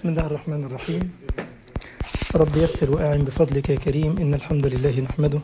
بسم الله الرحمن الرحيم رب يسر وأعن بفضلك يا كريم إن الحمد لله نحمده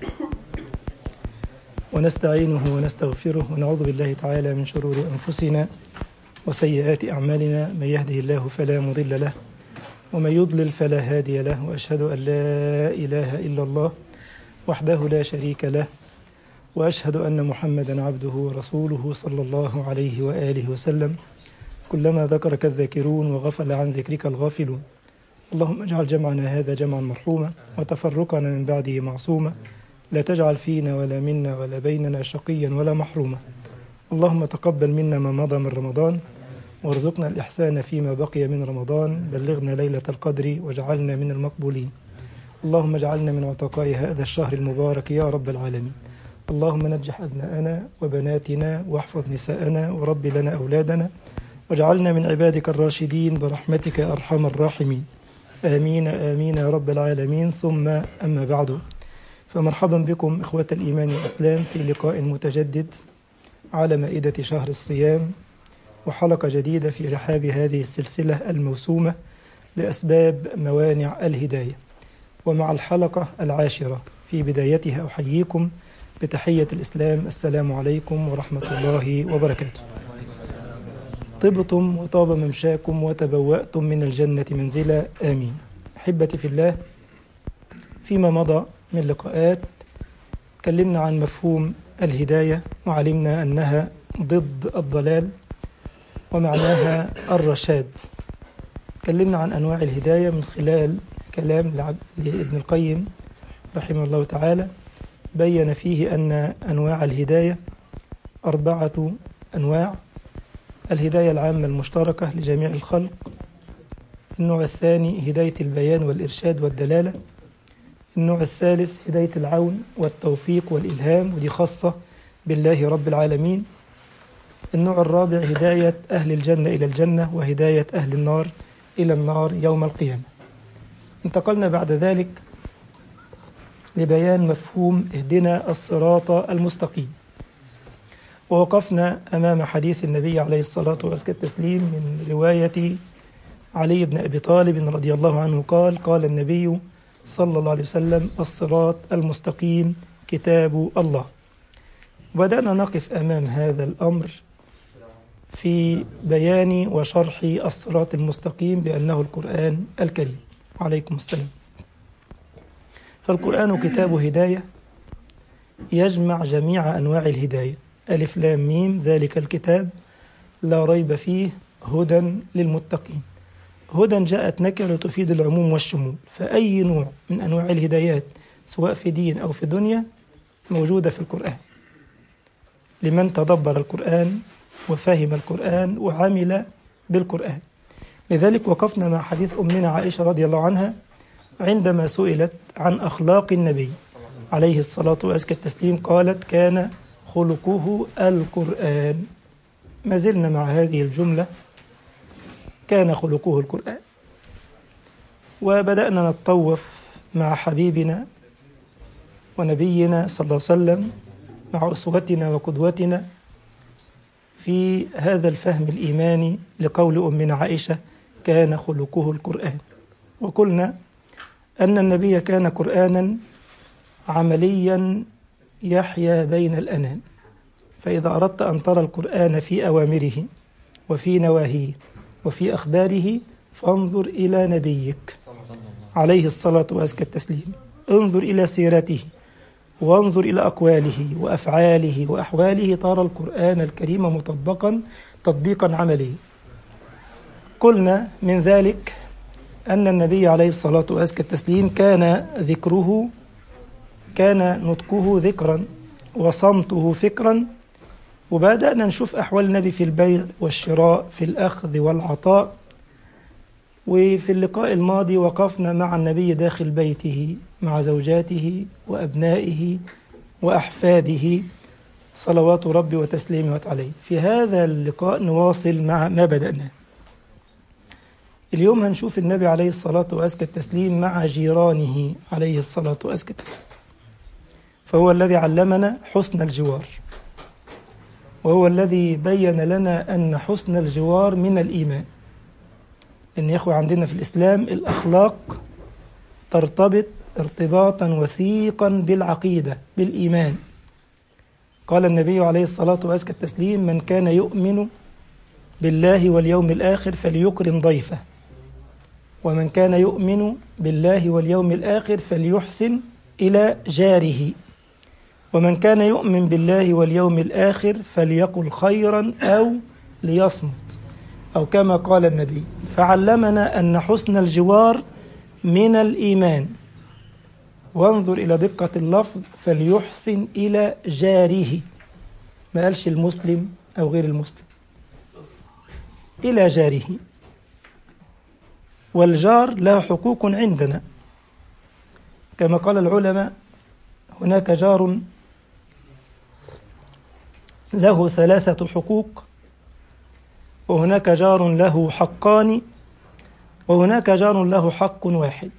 ونستعينه ونستغفره ونعوذ بالله تعالى من شرور أنفسنا وسيئات أعمالنا من يهده الله فلا مضل له ومن يضلل فلا هادي له وأشهد أن لا إله إلا الله وحده لا شريك له وأشهد أن محمدا عبده ورسوله صلى الله عليه وآله وسلم كلما ذكرك الذاكرون وغفل عن ذكرك الغافلون اللهم اجعل جمعنا هذا جمعا مرحوما وتفرقنا من بعده معصوما لا تجعل فينا ولا منا ولا بيننا شقيا ولا محروما اللهم تقبل منا ما مضى من رمضان وارزقنا الإحسان فيما بقي من رمضان بلغنا ليلة القدر واجعلنا من المقبولين اللهم اجعلنا من عتقاء هذا الشهر المبارك يا رب العالمين اللهم نجح أبناءنا وبناتنا واحفظ نساءنا ورب لنا أولادنا واجعلنا من عبادك الراشدين برحمتك يا أرحم الراحمين آمين آمين يا رب العالمين ثم أما بعد فمرحبا بكم إخوة الإيمان والإسلام في لقاء متجدد على مائدة شهر الصيام وحلقة جديدة في رحاب هذه السلسلة الموسومة بأسباب موانع الهداية ومع الحلقة العاشرة في بدايتها أحييكم بتحية الإسلام السلام عليكم ورحمة الله وبركاته طبتم وطاب ممشاكم وتبوأتم من الجنة منزلا آمين أحبتي في الله فيما مضى من لقاءات تكلمنا عن مفهوم الهداية وعلمنا أنها ضد الضلال ومعناها الرشاد تكلمنا عن أنواع الهداية من خلال كلام لابن القيم رحمه الله تعالى بين فيه أن أنواع الهداية أربعة أنواع الهداية العامة المشتركة لجميع الخلق النوع الثاني هداية البيان والإرشاد والدلالة النوع الثالث هداية العون والتوفيق والإلهام ودي خاصة بالله رب العالمين النوع الرابع هداية أهل الجنة إلى الجنة وهداية أهل النار إلى النار يوم القيامة انتقلنا بعد ذلك لبيان مفهوم اهدنا الصراط المستقيم ووقفنا أمام حديث النبي عليه الصلاة والسلام التسليم من رواية علي بن أبي طالب رضي الله عنه قال قال النبي صلى الله عليه وسلم الصراط المستقيم كتاب الله بدأنا نقف أمام هذا الأمر في بيان وشرح الصراط المستقيم بأنه القرآن الكريم عليكم السلام فالقرآن كتاب هداية يجمع جميع أنواع الهداية ألف لام ميم ذلك الكتاب لا ريب فيه هدى للمتقين هدى جاءت نكرة تفيد العموم والشمول فأي نوع من أنواع الهدايات سواء في دين أو في دنيا موجودة في القرآن لمن تدبر القرآن وفهم القرآن وعمل بالقرآن لذلك وقفنا مع حديث أمنا عائشة رضي الله عنها عندما سئلت عن أخلاق النبي عليه الصلاة وأزكى التسليم قالت كان خلقه القرآن ما زلنا مع هذه الجملة كان خلقه القرآن وبدأنا نتطوف مع حبيبنا ونبينا صلى الله عليه وسلم مع أسوتنا وقدوتنا في هذا الفهم الإيماني لقول أمنا عائشة كان خلقه القرآن وقلنا أن النبي كان قرآنا عمليا يحيا بين الأنام فإذا أردت أن ترى القرآن في أوامره وفي نواهيه وفي أخباره فانظر إلى نبيك عليه الصلاة وأزكى التسليم انظر إلى سيرته وانظر إلى أقواله وأفعاله وأحواله ترى القرآن الكريم مطبقا تطبيقا عمليا قلنا من ذلك أن النبي عليه الصلاة وأزكى التسليم كان ذكره كان نطقه ذكرا وصمته فكرا وبدأنا نشوف أحوال النبي في البيع والشراء في الأخذ والعطاء وفي اللقاء الماضي وقفنا مع النبي داخل بيته مع زوجاته وأبنائه وأحفاده صلوات ربي وتسليمه عليه في هذا اللقاء نواصل مع ما بدأناه اليوم هنشوف النبي عليه الصلاة وأزكى التسليم مع جيرانه عليه الصلاة وأزكى التسليم فهو الذي علمنا حسن الجوار وهو الذي بين لنا أن حسن الجوار من الإيمان إن يا إخوة عندنا في الإسلام الأخلاق ترتبط ارتباطا وثيقا بالعقيدة بالإيمان قال النبي عليه الصلاة وأزكى التسليم من كان يؤمن بالله واليوم الآخر فليكرم ضيفه ومن كان يؤمن بالله واليوم الآخر فليحسن إلى جاره ومن كان يؤمن بالله واليوم الآخر فليقل خيرا أو ليصمت أو كما قال النبي فعلمنا أن حسن الجوار من الإيمان وانظر إلى دقة اللفظ فليحسن إلى جاره ما قالش المسلم أو غير المسلم إلى جاره والجار له حقوق عندنا كما قال العلماء هناك جار له ثلاثة حقوق وهناك جار له حقان وهناك جار له حق واحد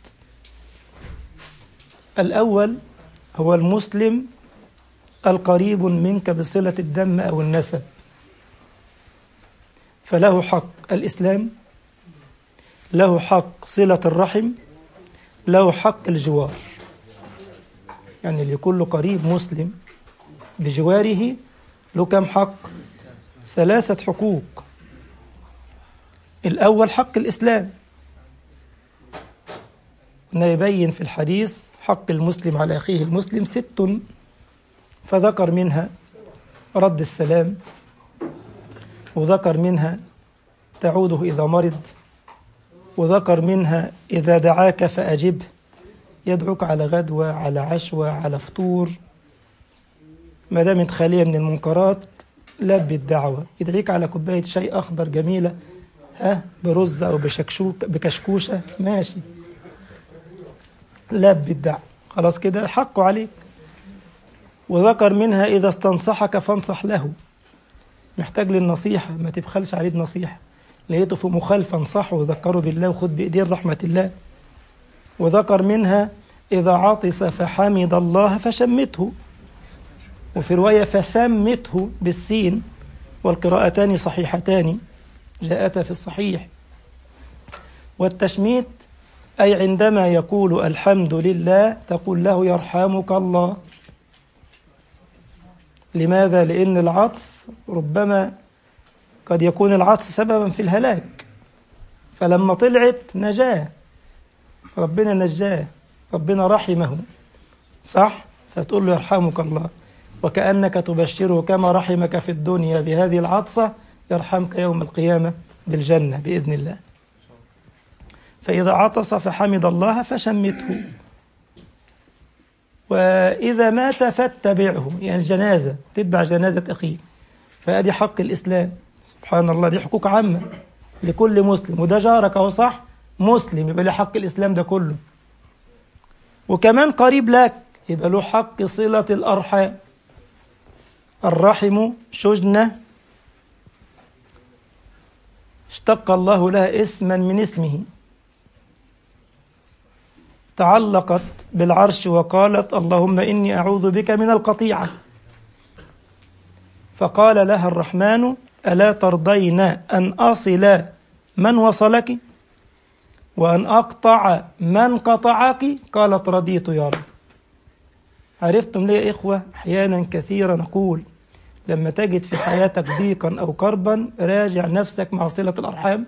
الأول هو المسلم القريب منك بصلة الدم أو النسب فله حق الإسلام له حق صلة الرحم له حق الجوار يعني اللي كل قريب مسلم بجواره له كم حق ثلاثة حقوق الأول حق الإسلام يبين في الحديث حق المسلم على أخيه المسلم ست فذكر منها رد السلام وذكر منها تعوده إذا مرض وذكر منها إذا دعاك فأجبه يدعوك على غدوة على عشوة على فطور ما دامت خالية من المنكرات لبي الدعوة يدعيك على كوباية شاي أخضر جميلة ها برز أو بشكشوك بكشكوشة ماشي لبي الدعوة خلاص كده حقه عليك وذكر منها إذا استنصحك فانصح له محتاج للنصيحة ما تبخلش عليه بنصيحة لقيته في مخالفة انصحه وذكره بالله وخد بإيدين رحمة الله وذكر منها إذا عطس فحمد الله فشمته وفي رواية فسمته بالسين والقراءتان صحيحتان جاءتا في الصحيح والتشميت أي عندما يقول الحمد لله تقول له يرحمك الله لماذا؟ لأن العطس ربما قد يكون العطس سببا في الهلاك فلما طلعت نجاه ربنا نجاه ربنا رحمه صح؟ فتقول له يرحمك الله وكأنك تبشره كما رحمك في الدنيا بهذه العطسة يرحمك يوم القيامة بالجنة بإذن الله فإذا عطس فحمد الله فشمته وإذا مات فاتبعه يعني الجنازة تتبع جنازة أخيك فأدي حق الإسلام سبحان الله دي حقوق عامة لكل مسلم وده جارك أهو صح مسلم يبقى له حق الإسلام ده كله وكمان قريب لك يبقى له حق صلة الأرحام الرحم شجنة اشتق الله لها اسما من اسمه تعلقت بالعرش وقالت اللهم إني أعوذ بك من القطيعة فقال لها الرحمن ألا ترضين أن أصل من وصلك وأن أقطع من قطعك قالت رضيت يا رب عرفتم ليه يا إخوة أحيانا كثيرا نقول لما تجد في حياتك ضيقا أو كربا راجع نفسك مع صلة الأرحام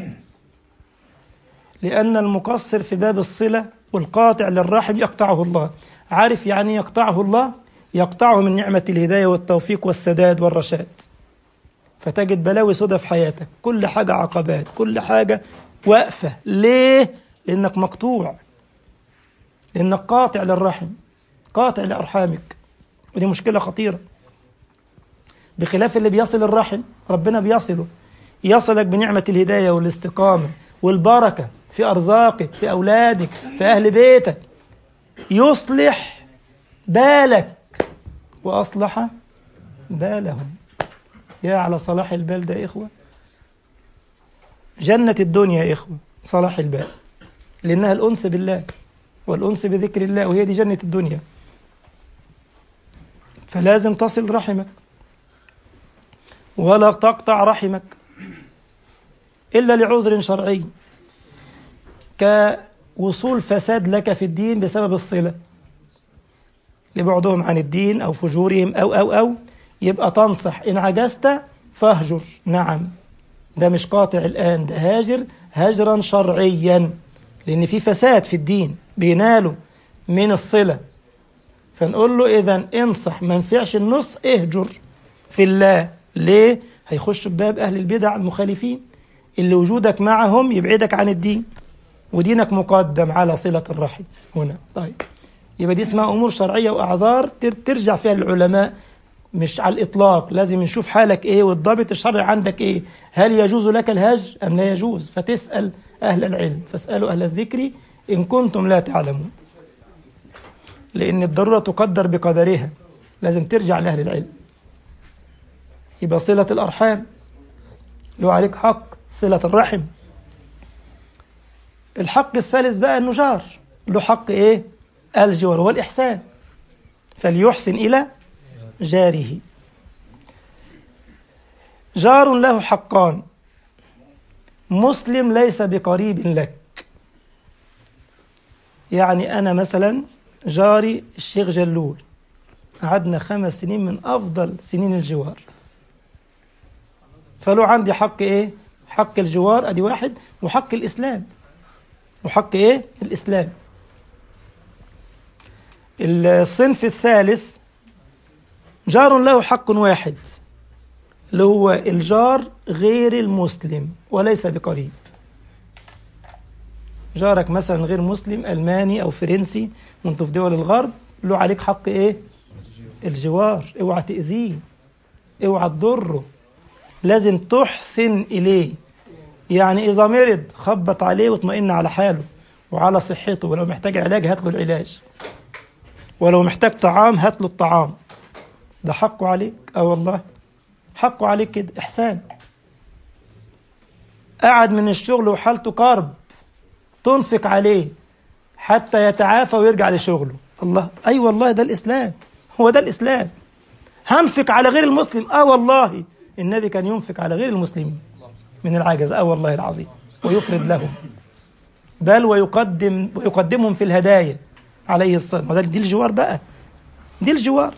لأن المقصر في باب الصلة والقاطع للرحم يقطعه الله عارف يعني يقطعه الله يقطعه من نعمة الهداية والتوفيق والسداد والرشاد فتجد بلاوي سودة في حياتك كل حاجة عقبات كل حاجة واقفة ليه؟ لأنك مقطوع لأنك قاطع للرحم قاطع لأرحامك ودي مشكلة خطيرة بخلاف اللي بيصل الرحم ربنا بيصله يصلك بنعمة الهداية والاستقامة والبركة في أرزاقك في أولادك في أهل بيتك يصلح بالك وأصلح بالهم يا على صلاح البال ده يا إخوة جنة الدنيا يا إخوة صلاح البال لأنها الأنس بالله والأنس بذكر الله وهي دي جنة الدنيا فلازم تصل رحمك ولا تقطع رحمك إلا لعذر شرعي كوصول فساد لك في الدين بسبب الصلة لبعدهم عن الدين أو فجورهم أو أو أو يبقى تنصح إن عجزت فاهجر نعم ده مش قاطع الآن ده هاجر هجرا شرعيا لأن في فساد في الدين بيناله من الصلة فنقول له إذا انصح ما ينفعش النص اهجر في الله ليه؟ هيخش بباب أهل البدع المخالفين اللي وجودك معهم يبعدك عن الدين ودينك مقدم على صلة الرحم هنا طيب يبقى دي اسمها أمور شرعية وأعذار ترجع فيها للعلماء مش على الإطلاق لازم نشوف حالك إيه والضابط الشرعي عندك إيه هل يجوز لك الهج أم لا يجوز فتسأل أهل العلم فاسألوا أهل الذكر إن كنتم لا تعلمون لأن الضرورة تقدر بقدرها لازم ترجع لأهل العلم يبقى صلة الأرحام له عليك حق صلة الرحم الحق الثالث بقى أنه جار له حق إيه الجوار والإحسان فليحسن إلى جاره جار له حقان مسلم ليس بقريب لك يعني أنا مثلا جاري الشيخ جلول قعدنا خمس سنين من أفضل سنين الجوار فلو عندي حق إيه حق الجوار أدي واحد وحق الإسلام وحق إيه الإسلام الصنف الثالث جار له حق واحد اللي هو الجار غير المسلم وليس بقريب جارك مثلا غير مسلم ألماني أو فرنسي وانتوا في دول الغرب له عليك حق إيه الجوار اوعى تأذيه اوعى تضره لازم تحسن إليه يعني إذا مرض خبط عليه واطمئن على حاله وعلى صحته ولو محتاج علاج هات له العلاج ولو محتاج طعام هات له الطعام ده حقه عليك اه والله حقه عليك كده إحسان قعد من الشغل وحالته كرب تنفق عليه حتى يتعافى ويرجع لشغله الله أي أيوة والله ده الإسلام هو ده الإسلام هنفق على غير المسلم آه والله النبي كان ينفق على غير المسلمين من العجز آه والله العظيم ويفرد لهم بل ويقدم ويقدمهم في الهدايا عليه الصلاة وده دي الجوار بقى دي الجوار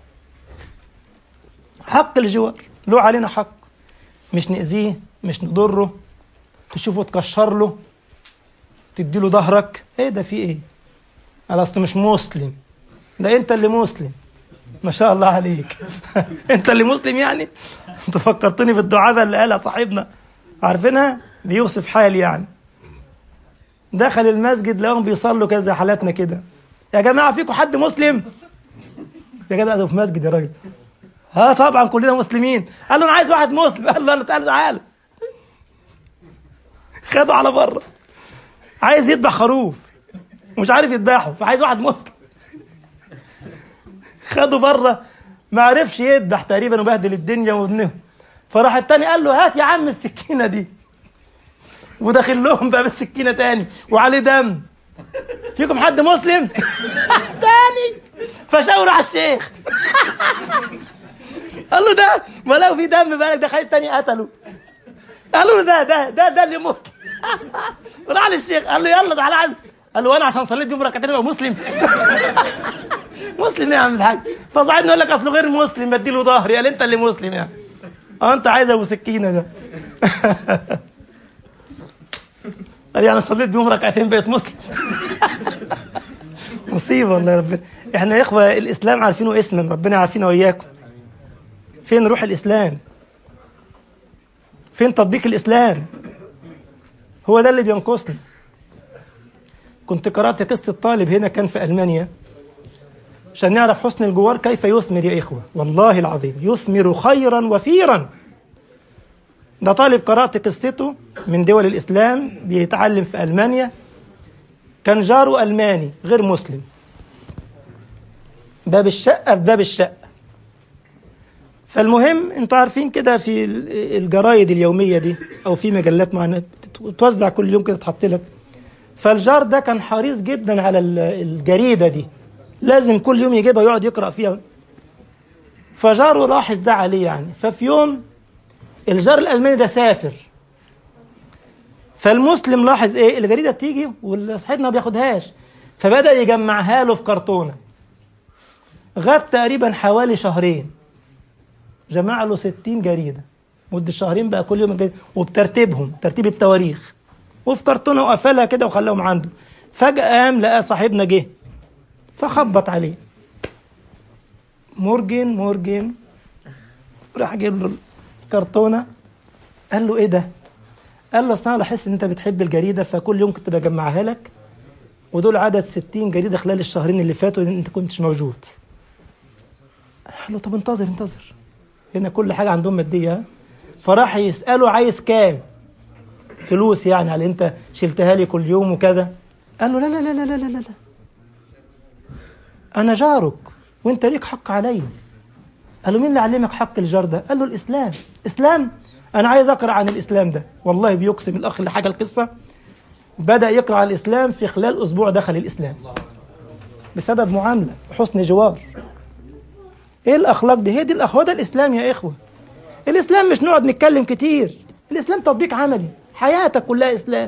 حق الجوار له علينا حق مش نأذيه مش نضره تشوفه تكشر له تديله ظهرك ايه ده في ايه انا اصل مش مسلم ده انت اللي مسلم ما شاء الله عليك انت اللي مسلم يعني انت فكرتني بالدعابه اللي قالها صاحبنا عارفينها بيوصف حالي يعني دخل المسجد لقاهم بيصلوا كده زي حالاتنا كده يا جماعه فيكم حد مسلم يا جدع ده في مسجد يا راجل ها طبعا كلنا مسلمين قال له انا عايز واحد مسلم قال له تعالى تعالى خده على بره عايز يذبح خروف ومش عارف يذبحه فعايز واحد مسلم خده بره ما عرفش يذبح تقريبا وبهدل الدنيا وابنه فراح التاني قال له هات يا عم السكينه دي وداخل لهم بقى بالسكينه تاني وعليه دم فيكم حد مسلم تاني فشاور على الشيخ قال له ده ما لو في دم بالك ده خلي التاني قتله قالوا له ده ده ده ده اللي مسلم راح للشيخ قال له يلا تعالى عايز قال له انا عشان صليت يوم ركعتين ابقى مسلم مسلم ايه يا عم الحاج فصعدنا يقول لك اصله غير مسلم بديله ظهري قال انت اللي مسلم يعني اه انت عايز ابو سكينه ده قال يعني صليت بيوم ركعتين بقيت مسلم مصيبه والله يا ربنا احنا يا اخوه الاسلام عارفينه اسما ربنا عارفينه واياكم فين روح الاسلام فين تطبيق الاسلام هو ده اللي بينقصنا كنت قرأت قصة طالب هنا كان في ألمانيا عشان نعرف حسن الجوار كيف يثمر يا إخوة والله العظيم يثمر خيرا وفيرا ده طالب قرأت قصته من دول الإسلام بيتعلم في ألمانيا كان جاره ألماني غير مسلم باب الشقة في باب الشقة فالمهم انتوا عارفين كده في الجرايد اليومية دي أو في مجلات معينة توزع كل يوم كده تحط لك فالجار ده كان حريص جدا على الجريدة دي لازم كل يوم يجيبها يقعد يقرأ فيها فجاره لاحظ ده عليه يعني ففي يوم الجار الألماني ده سافر فالمسلم لاحظ ايه الجريده بتيجي وصاحبنا ما بياخدهاش فبدا يجمعها له في كرتونه غاب تقريبا حوالي شهرين جمع له 60 جريده مده شهرين بقى كل يوم جريدة وبترتيبهم ترتيب التواريخ وفي كرتونه وقفلها كده وخلاهم عنده فجاه قام لقى صاحبنا جه فخبط عليه مورجن مورجن راح جايب له الكرتونه قال له ايه ده؟ قال له اصل انا لاحظت ان انت بتحب الجريده فكل يوم كنت بجمعها لك ودول عدد 60 جريده خلال الشهرين اللي فاتوا انت كنتش موجود. قال له طب انتظر انتظر هنا كل حاجه عندهم ماديه ها؟ فراح يساله عايز كام؟ فلوس يعني على انت شلتها لي كل يوم وكذا قال له لا لا لا لا لا لا لا انا جارك وانت ليك حق علي قال له مين اللي علمك حق الجار ده؟ قال له الاسلام اسلام انا عايز اقرا عن الاسلام ده والله بيقسم الاخ اللي حكى القصه بدا يقرا عن الاسلام في خلال اسبوع دخل الاسلام بسبب معامله وحسن جوار ايه الاخلاق دي هي دي الاخوه ده الاسلام يا اخوه الاسلام مش نقعد نتكلم كتير الاسلام تطبيق عملي حياتك كلها اسلام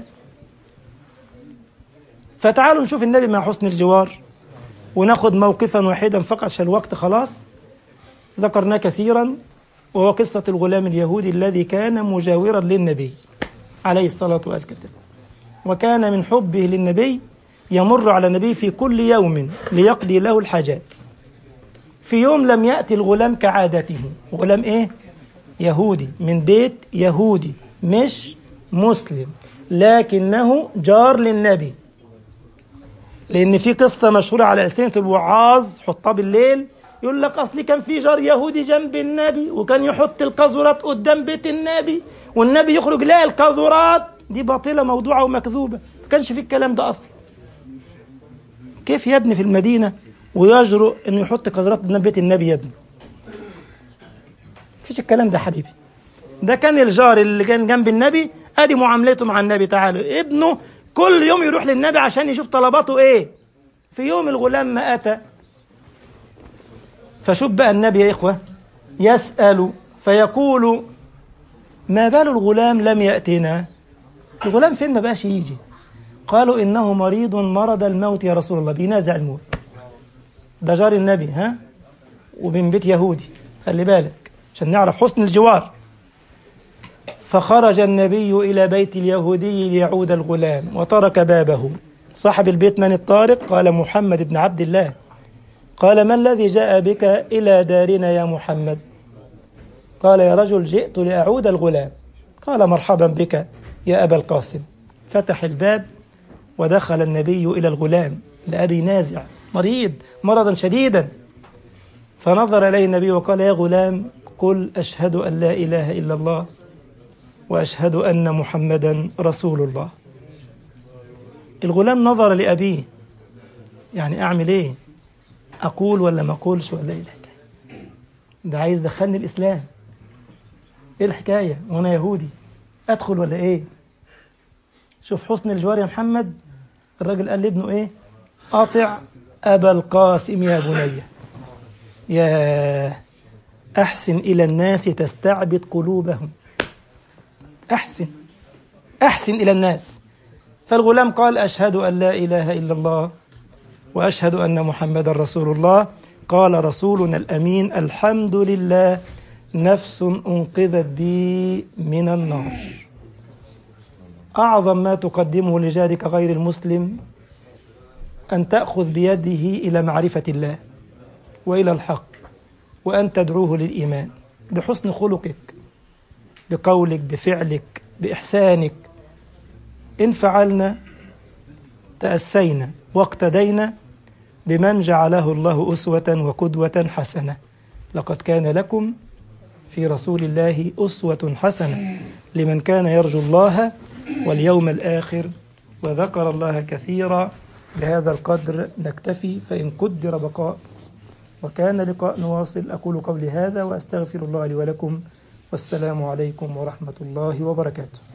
فتعالوا نشوف النبي مع حسن الجوار وناخد موقفا واحدا فقط عشان الوقت خلاص ذكرناه كثيرا وهو قصة الغلام اليهودي الذي كان مجاورا للنبي عليه الصلاة والسلام وكان من حبه للنبي يمر على النبي في كل يوم ليقضي له الحاجات في يوم لم يأتي الغلام كعادته غلام إيه؟ يهودي من بيت يهودي مش مسلم لكنه جار للنبي لأن في قصة مشهورة على ألسنة الوعاظ حطها بالليل يقول لك اصل كان في جار يهودي جنب النبي وكان يحط القاذورات قدام بيت النبي والنبي يخرج لا القاذورات دي باطله موضوعه ومكذوبه ما كانش في الكلام ده اصلا كيف يا ابني في المدينه ويجرؤ انه يحط قاذورات قدام بيت النبي يا ابني مفيش الكلام ده حبيبي ده كان الجار اللي كان جنب النبي ادي معاملته مع النبي تعالى ابنه كل يوم يروح للنبي عشان يشوف طلباته ايه في يوم الغلام ما اتى فشوف بقى النبي يا إخوة يسأل فيقول ما بال الغلام لم يأتنا الغلام فين ما بقاش يجي قالوا إنه مريض مرض الموت يا رسول الله بينازع الموت ده جار النبي ها ومن بيت يهودي خلي بالك عشان نعرف حسن الجوار فخرج النبي إلى بيت اليهودي ليعود الغلام وترك بابه صاحب البيت من الطارق قال محمد بن عبد الله قال ما الذي جاء بك إلى دارنا يا محمد قال يا رجل جئت لأعود الغلام قال مرحبا بك يا أبا القاسم فتح الباب ودخل النبي إلى الغلام لأبي نازع مريض مرضا شديدا فنظر إليه النبي وقال يا غلام قل أشهد أن لا إله إلا الله وأشهد أن محمدا رسول الله الغلام نظر لأبيه يعني أعمل إيه اقول ولا ما اقولش ولا ايه الحكايه ده عايز دخلني الاسلام ايه الحكايه وانا يهودي ادخل ولا ايه شوف حسن الجوار يا محمد الراجل قال لابنه ايه اطع ابا القاسم يا بني يا احسن الى الناس تستعبد قلوبهم احسن احسن الى الناس فالغلام قال اشهد ان لا اله الا الله واشهد ان محمدا رسول الله قال رسولنا الامين الحمد لله نفس انقذت بي من النار اعظم ما تقدمه لجارك غير المسلم ان تاخذ بيده الى معرفه الله والى الحق وان تدعوه للايمان بحسن خلقك بقولك بفعلك باحسانك ان فعلنا تاسينا واقتدينا بمن جعله الله أسوة وقدوة حسنة لقد كان لكم في رسول الله أسوة حسنة لمن كان يرجو الله واليوم الآخر وذكر الله كثيرا بهذا القدر نكتفي فإن قدر بقاء وكان لقاء نواصل أقول قولي هذا وأستغفر الله لي ولكم والسلام عليكم ورحمة الله وبركاته